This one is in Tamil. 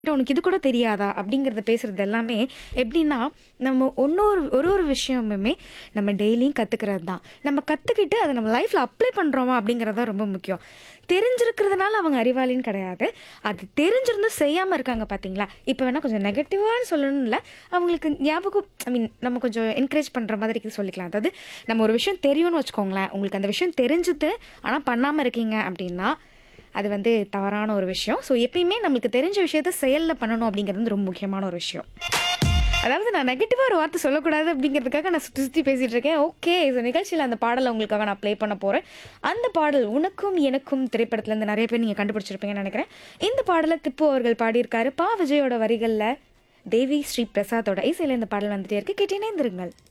உனக்கு இது கூட தெரியாதா அப்படிங்கிறத பேசுறது எல்லாமே எப்படின்னா நம்ம ஒன்னொரு ஒரு ஒரு விஷயமுமே நம்ம டெய்லியும் கற்றுக்கிறது தான் நம்ம கற்றுக்கிட்டு அதை நம்ம லைஃப்பில் அப்ளை பண்ணுறோமா அப்படிங்கிறது தான் ரொம்ப முக்கியம் தெரிஞ்சிருக்கிறதுனால அவங்க அறிவாளின்னு கிடையாது அது தெரிஞ்சிருந்தும் செய்யாமல் இருக்காங்க பார்த்தீங்களா இப்போ வேணால் கொஞ்சம் நெகட்டிவான்னு சொல்லணும் இல்லை அவங்களுக்கு ஞாபகம் ஐ மீன் நம்ம கொஞ்சம் என்கரேஜ் பண்ணுற மாதிரி சொல்லிக்கலாம் அதாவது நம்ம ஒரு விஷயம் தெரியும்னு வச்சுக்கோங்களேன் உங்களுக்கு அந்த விஷயம் தெரிஞ்சுது ஆனால் பண்ணாமல் இருக்கீங்க அப்படின்னா அது வந்து தவறான ஒரு விஷயம் ஸோ எப்பயுமே நம்மளுக்கு தெரிஞ்ச விஷயத்த செயலில் பண்ணணும் அப்படிங்கிறது வந்து ரொம்ப முக்கியமான ஒரு விஷயம் அதாவது நான் நெகட்டிவாக ஒரு வார்த்தை சொல்லக்கூடாது அப்படிங்கிறதுக்காக நான் சுற்றி சுற்றி பேசிகிட்டு இருக்கேன் ஓகே இந்த நிகழ்ச்சியில் அந்த பாடலை உங்களுக்காக நான் ப்ளே பண்ண போகிறேன் அந்த பாடல் உனக்கும் எனக்கும் திரைப்படத்துலேருந்து நிறைய பேர் நீங்கள் கண்டுபிடிச்சிருப்பீங்கன்னு நினைக்கிறேன் இந்த பாடலை திப்பு அவர்கள் பாடியிருக்காரு பா விஜயோட வரிகளில் தேவி ஸ்ரீ பிரசாத்தோட இசையில் இந்த பாடல் வந்துட்டே இருக்கு கேட்டேனே இருந்திருங்கள்